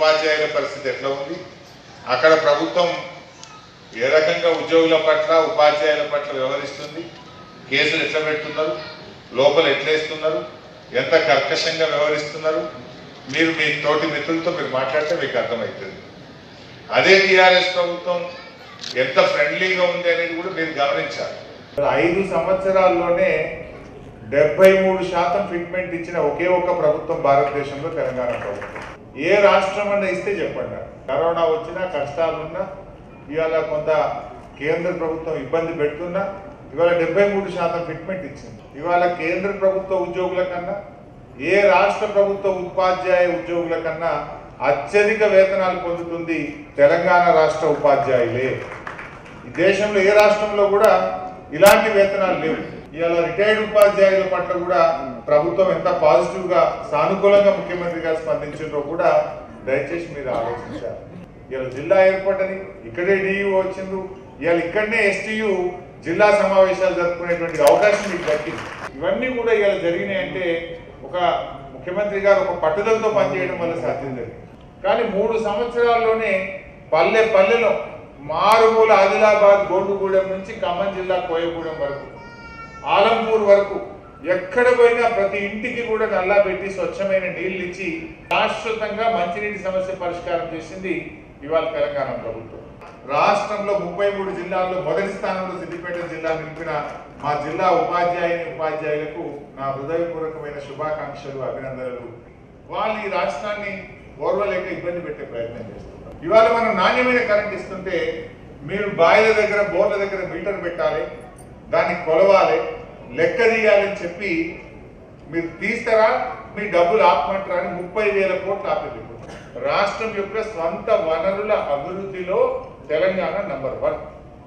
ఉపాధ్యాయుల పరిస్థితి ఎట్లా ఉంది అక్కడ ప్రభుత్వం ఏ రకంగా ఉద్యోగుల పట్ల ఉపాధ్యాయుల పట్ల వ్యవహరిస్తుంది కేసులు ఎట్లా పెడుతున్నారు లోపల ఎట్లేస్తున్నారు ఎంత కర్కశంగా వ్యవహరిస్తున్నారు మీరు మీ తోటి మిత్రులతో మీరు మాట్లాడితే మీకు అర్థమవుతుంది అదే టీఆర్ఎస్ ప్రభుత్వం ఎంత ఫ్రెండ్లీగా ఉంది అనేది కూడా మీరు గమనించాలి ఐదు సంవత్సరాల్లోనే డెబ్బై మూడు శాతం ఫిట్మెంట్ ఇచ్చిన ఒకే ఒక్క ప్రభుత్వం భారతదేశంలో తెలంగాణ ప్రభుత్వం ఏ రాష్ట్రం అన్న ఇస్తే చెప్పండి కరోనా వచ్చినా కష్టాలున్నా ఇవాళ కొంత కేంద్ర ప్రభుత్వం ఇబ్బంది పెడుతున్నా ఇవాళ డెబ్బై మూడు శాతం ఫిట్మెంట్ ఇచ్చింది ఇవాళ కేంద్ర ప్రభుత్వ ఉద్యోగుల కన్నా ఏ రాష్ట్ర ప్రభుత్వ ఉపాధ్యాయ ఉద్యోగుల కన్నా అత్యధిక వేతనాలు పొందుతుంది తెలంగాణ రాష్ట్ర ఉపాధ్యాయులే ఈ దేశంలో ఏ రాష్ట్రంలో కూడా ఇలాంటి వేతనాలు లేవు ఇవాళ రిటైర్డ్ ఉపాధ్యాయుల పట్ల కూడా ప్రభుత్వం ఎంత పాజిటివ్ గా సానుకూలంగా ముఖ్యమంత్రి గారు స్పందించారో కూడా దయచేసి మీరు ఆలోచించాలి ఇవాళ జిల్లా ఏర్పడ్డది ఇక్కడే డియు వచ్చిండ్రు ఇవాళ ఇక్కడనే ఎస్టీయు జిల్లా సమావేశాలు జరుపుకునేటువంటి అవకాశం మీకు దక్కింది ఇవన్నీ కూడా ఇవాళ జరిగినాయంటే ఒక ముఖ్యమంత్రి గారు ఒక పట్టుదలతో పనిచేయడం వల్ల సాధ్యం జరిగింది కానీ మూడు సంవత్సరాల్లోనే పల్లె పల్లెలో మారుమూల ఆదిలాబాద్ గోండుగూడెం నుంచి ఖమ్మం జిల్లా కోయగూడెం వరకు ఆలంపూర్ వరకు ఎక్కడ పోయినా ప్రతి ఇంటికి కూడా నల్లా పెట్టి స్వచ్ఛమైన నీళ్లు ఇచ్చి శాశ్వతంగా మంచినీటి సమస్య పరిష్కారం చేసింది ఇవాళ తెలంగాణ ప్రభుత్వం రాష్ట్రంలో ముప్పై మూడు జిల్లాల్లో మొదటి స్థానంలో సిద్దిపేట జిల్లా నిలిపిన మా జిల్లా ఉపాధ్యాయుని ఉపాధ్యాయులకు నా హృదయపూర్వకమైన శుభాకాంక్షలు అభినందనలు వాళ్ళు ఈ రాష్ట్రాన్ని ఓర్వలేక ఇబ్బంది పెట్టే ప్రయత్నం చేస్తున్నారు ఇవాళ మనం నాణ్యమైన కరెంట్ ఇస్తుంటే మీరు బాయిల దగ్గర బోర్ల దగ్గర మీటర్ పెట్టాలి దాన్ని కొలవాలి లెక్క తీయాలని చెప్పి మీరు తీస్తారా మీ డబ్బులు ఆపమంటారా అని ముప్పై వేల కోట్లు ఆపేది రాష్ట్రం యొక్క స్వంత వనరుల అభివృద్ధిలో తెలంగాణ నంబర్ వన్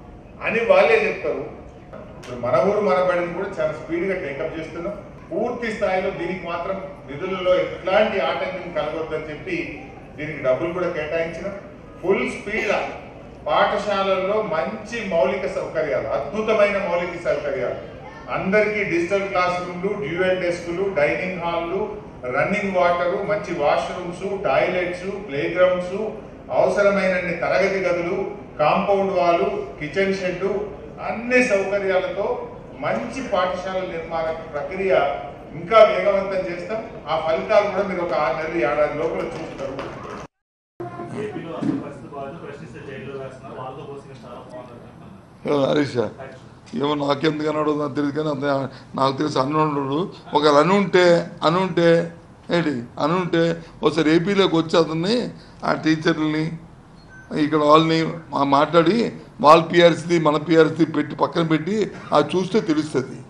అని వాళ్ళే చెప్తారు ఇప్పుడు మన ఊరు మన బడిని కూడా చాలా స్పీడ్గా టేకప్ చేస్తున్నాం పూర్తి స్థాయిలో దీనికి మాత్రం నిధులలో ఎట్లాంటి ఆటంకం కలగొద్దని చెప్పి దీనికి డబ్బులు కూడా కేటాయించినాం ఫుల్ స్పీడ్ పాఠశాలల్లో మంచి మౌలిక సౌకర్యాలు అద్భుతమైన మౌలిక సౌకర్యాలు అందరికీ డిజిటల్ క్లాస్ రూమ్లు డ్యూయల్ డెస్కులు డైనింగ్ హాల్లు రన్నింగ్ వాటరు మంచి వాష్రూమ్స్ టాయిలెట్స్ ప్లే గ్రౌండ్స్ అవసరమైనన్ని తరగతి గదులు కాంపౌండ్ వాలు కిచెన్ షెడ్ అన్ని సౌకర్యాలతో మంచి పాఠశాల నిర్మాణ ప్రక్రియ ఇంకా వేగవంతం చేస్తాం ఆ ఫలితాలు కూడా మీరు ఒక ఆరు నెలలు ఏడాది లోపల చూస్తారు ఏపీలో అసలు పరిస్థితి బాగాలేదు ప్రశ్నిస్తే జైల్లో వేస్తున్నారు వాళ్ళతో పోసిన చాలా బాగుంది ఏమో హరీష్ ఏమో నాకెందుకు అన్నాడు నాకు తెలియదు కానీ అంత నాకు తెలిసి అన్నుండు ఒక అను ఉంటే అను ఉంటే ఏంటి అను ఉంటే ఒకసారి ఏపీలోకి వచ్చి అతన్ని ఆ టీచర్లని ఇక్కడ వాళ్ళని మా మాట్లాడి వాళ్ళ పిఆర్సీ మన పిఆర్సీ పెట్టి పక్కన పెట్టి అది చూస్తే తెలుస్తుంది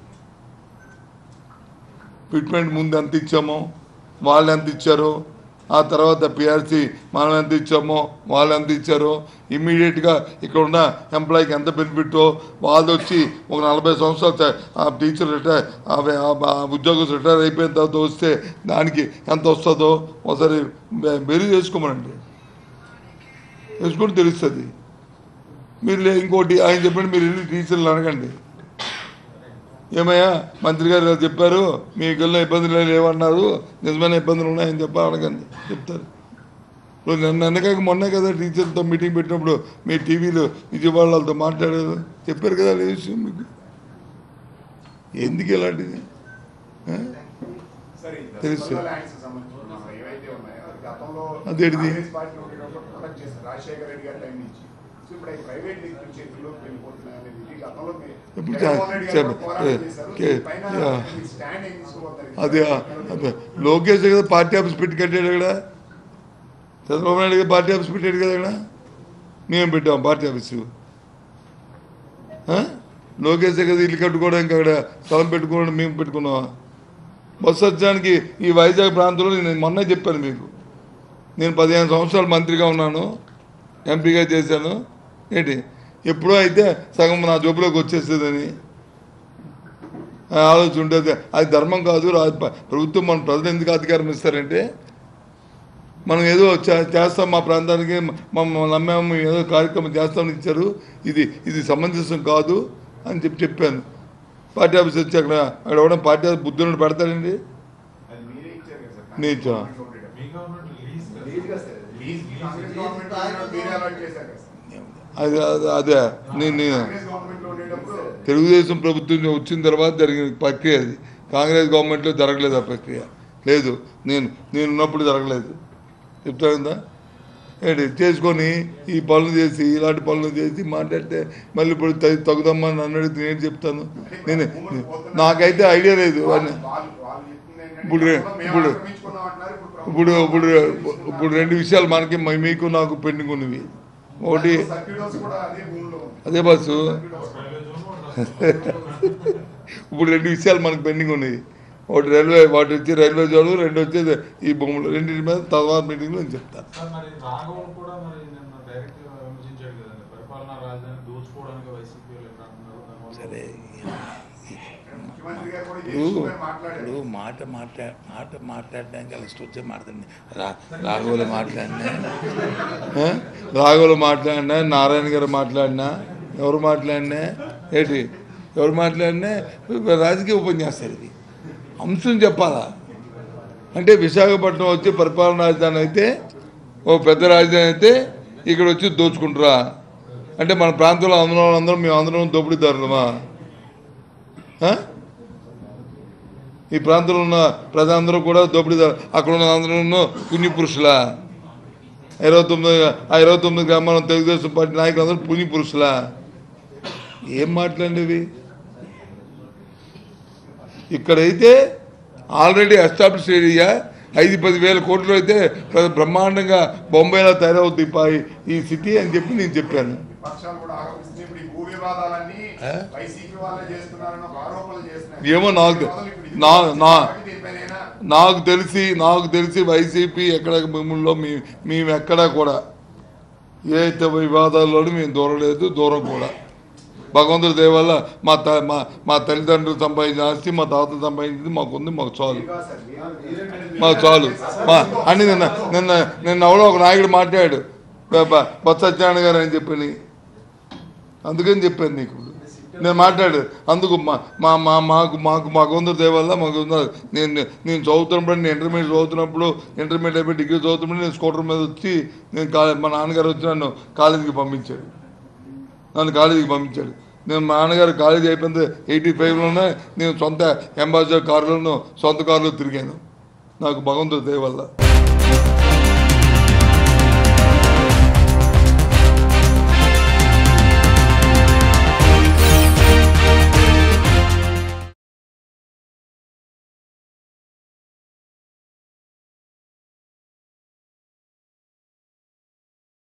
ఫిట్మెంట్ ముందు ఎంత ఇచ్చామో వాళ్ళు ఎంత ఇచ్చారో ఆ తర్వాత పిఆర్సీ మనం ఎంత ఇచ్చామో వాళ్ళు ఎంత ఇచ్చారో ఇమ్మీడియట్గా ఇక్కడ ఉన్న ఎంప్లాయీకి ఎంత బెనిఫిట్టో వాళ్ళు వచ్చి ఒక నలభై సంవత్సరాలు చ- ఆ టీచర్ రిటైర్ ఆ ఉద్యోగం రిటైర్ అయిపోయిన తర్వాత వస్తే దానికి ఎంత వస్తుందో ఒకసారి బె- బెరీ చేసుకోమనండి వేసుకుంటే తెలుస్తుంది మీరు లే- ఇంకోటి ఆయన చెప్పండి మీరు వెళ్ళి టీచర్లు అడగండి ఏమయ్యా మంత్రి గారు ఇలా చెప్పారు మీకు వెళ్ళిన ఇబ్బందులు లేవన్నారు నిజమైన ఇబ్బందులు ఉన్నాయని చెప్పి అడగండి చెప్తారు ఇప్పుడు నన్ను అనగాక మొన్నే కదా టీచర్తో మీటింగ్ పెట్టినప్పుడు మీ టీవీలో విజయవాడలతో మాట్లాడారు చెప్పారు కదా ఆ విషయం మీకు ఎందుకు ఇలాంటిది ఆ? సరే, ఈ తెలుసు. దసరా ల్యాండ్స్ కి సంబంధించి మనం ఏవైతే ఉన్నాయో, అది గతంలో అదేంటిది? కాంగ్రెస్ పార్టీ ఉండేటప్పుడు ప్రొటెక్ట్ చేశారు. రాజశేఖర రెడ్డి గారి టైం నుంచి సో ఇప్పుడు అవి ప్రైవేట్ వ్యక్తుల చేతుల్లోకి వెళ్ళిపోతున్నాయి అనేది ఇది గతంలో మీ- ఇప్పుడు జగన్మోహన్ రెడ్డి గారు చెప్ప- కూడా పోరాటం ఏ- చేశారు. కే- పైన యా. మీ స్టాండ్ ఏం తీసుకోబోతారు? అదే అదే లోకేష్ కదా పార్టీ ఆఫీస్ పెట్టి కట్టాడు ఇక్కడ చంద్రబాబు నాయుడు గారు పార్టీ ఆఫీస్ పెట్టాడు కదా ఇక్కడ మేము పెట్టాం పార్టీ ఆఫీసు ఆ? లోకేష్ కదా ఇల్లు కట్టుకోవడానికి అక్కడ స్థలం పెట్టుకోవడం మేము పెట్టుకున్నామా బస్సు వచ్చడానికి ఈ వైజాగ్ ప్రాంతంలో నేను మొన్నే చెప్పాను మీకు నేను పదిహేను సంవత్సరాలు మంత్రిగా ఉన్నాను ఎంపీగా చేశాను ఏంటి ఎప్పుడో అయితే సగం నా జోబులోకి వచ్చేస్తుందని ఆ ఆలోచన ఉంటుంది అది ధర్మం కాదు రా- ప్రభుత్వం మన ప్రజలు ఎందుకు అధికారం ఇస్తారంటే మనం ఏదో చే- చేస్తాం మా ప్రాంతానికి మమ్మల్ని నమ్మాము ఏదో కార్యక్రమం చేస్తామని ఇచ్చారు ఇది ఇది సమంజసం కాదు అని చెప్పి చెప్పాను పార్టీ ఆఫీస్ వచ్చి అక్కడ అక్కడ ఎవడం పార్టీ ఆఫీస్ బుద్ధుని పెడతాడండి అది మీరే ఇచ్చారు కదా సార్. నేను ఇచ్చా. లీజ్ గా సార్, లీజ్ కాంగ్రెస్ గవర్నమెంట్ లో ఉన్నప్పుడు మీరే అలాట్ చేశారు కదా సార్. అది అది- అదే నేను నేను కాంగ్రెస్ గవర్నమెంట్ లో ఉండేటప్పుడు తెలుగుదేశం ప్రభుత్వం వచ్చిన తర్వాత జరిగిన ప్రక్రియ అది కాంగ్రెస్ గవర్నమెంట్లో జరగలేదు ఆ ప్రక్రియ లేదు నేను నేను ఉన్నప్పుడు జరగలేదు చెప్తా కదా ఏంటి చేసుకొని ఈ పనులు చేసి ఇలాంటి పనులు చేసి మాట్లాడితే మళ్ళీ ఇప్పుడు త- తగుదమ్మా అని నన్ను అడిగితే నేను చెప్తాను నేను నాకైతే ఐడియా లేదు వాళ్ళు అని వాళ్ళు వాళ్ళు చెప్తుంది ఏంటంటే ఇప్పుడు రే- గతంలో మేము ఇప్పుడు- ఆక్రమించుకున్నాం అంటున్నారు ఇప్పుడు ఇప్పుడు ప్రభుత్వం ఇప్పుడు ఇప్పుడు రెండు విషయాలు మనకి మ- మీకు నాకు పెండింగ్ ఉన్నవి ఒకటి సర్క్యూట్ హౌస్ కూడా అదే భూమిలో ఉంది అదే బస్సు సర్క్యూట్ హౌస్ ఇప్పుడు రెండు విషయాలు మనకు పెండింగ్ ఉన్నాయి ఒకటి రైల్వే వాటి వచ్చి రైల్వే జోడు రెండు వచ్చేది ఈ భూములు రెండింటి మీద తర్వాత మీటింగ్లో నేను చెప్తాను సార్ మరి రాఘవన్ కూడా మరి నిన్న డైరెక్ట్ గా విమర్శించాడు కదండి పరిపాలనా రాజధాని దోచుకోవడానికి వైసీపీ వాళ్ళు ఎక్కడ అంటున్నారు దానివల్ల సరే ముఖ్యమంత్రి గారు కూడా ఈ ఇప్పుడు విషయమై మాట్లాడారు ఇప్పుడు మాట మాట్లా మాట మాట్లాడడానికి అలా ఇష్టం వచ్చే మాట్లాడండి రా రాఘవులు మాట్లాడినా ఆ? రాఘవులు మాట్లాడినా నారాయణ గారు మాట్లాడినా ఎవరు మాట్లాడినా ఏంటి ఎవరు మాట్లాడినా రాజకీయ ఉపన్యాసాలు ఇది అంశం చెప్పాలా అంటే విశాఖపట్నం వచ్చి పరిపాలనా రాజధాని అయితే ఓ పెద్ద రాజధాని అయితే ఇక్కడ వచ్చి దోచుకుంటారా అంటే మన ప్రాంతంలో అందరం అందరం మేము అందరం దోపిడీదారులమా ఆ? ఈ ప్రాంతంలో ఉన్న ప్రజలందరూ కూడా దోపిడీదారు అక్కడ ఉన్న అందరూ పుణ్య పురుషులా ఇరవై తొమ్మిది ఆ ఇరవై తొమ్మిది గ్రామాల తెలుగుదేశం పార్టీ నాయకులందరూ పుణ్య పురుషులా ఏం మాట్లాడేవి ఇక్కడైతే ఆల్రెడీ ఎస్టాబ్లిష్ ఏరియా ఐదు పది వేల కోట్లు అయితే ప్ర- బ్రహ్మాండంగా బొంబాయిలో తయారవుతుంది ఈ పా- ఈ సిటీ అని చెప్పి నేను చెప్పాను పక్షాలు కూడా ఆరోపిస్తున్నాయి ఇప్పుడు ఈ భూ వివాదాలన్నీ ఆ? వైసీపీ వాళ్ళే చేస్తున్నారని ఒక ఆరోపణలు చేస్తున్నారు ఏమో నాకు తె- వివాదాలు ఇప్పుడు ఇది నా- నా- దీనిపైనైనా నాకు తెలిసి నాకు తెలిసి వైసీపీ ఎక్కడ మిమ్మల్ని మీ మేము ఎక్కడా కూడా ఏ అయితే వివాదాల్లోనూ మేము దూరం లేదు దూరం కూడా భగవంతుడి దయ వల్ల మా త మా మా తల్లిదండ్రులు సంపాదించిన ఆస్తి మా తాత సంపాదించింది మాకుంది మాకు చాలు ఇదిగో సార్, మీరు- మాకు చాలు మా అని నిన్న నిన్న నిన్న ఎవడో ఒక నాయకుడు మాట్లాడాడు బ- బ- బొత్స సత్యనారాయణ గారు అని చెప్పని అందుకని చెప్పాను నీకు నేను మాట్లాడు అందుకు మా మా మా మాకు మాకు మాకు ఉంది దేవల్ల మాకు ఉన్నది నేను నేను చదువుతున్నప్పుడు నేను ఇంటర్మీడియట్ చదువుతున్నప్పుడు ఇంటర్మీడియట్ అయిపోయి డిగ్రీ చదువుతున్నప్పుడు నేను స్కూటర్ మీద వచ్చి నేను కాలే మా నాన్నగారు వచ్చి నన్ను కాలేజీకి పంపించాడు నన్ను కాలేజీకి పంపించాడు నేను మా నాన్నగారు కాలేజీ అయిపోయింది ఎయిటీ ఫైవ్లోనే నేను సొంత అంబాసిడర్ కారులోనూ సొంత కారులో తిరిగాను నాకు భగవంతుడి దయ వల్ల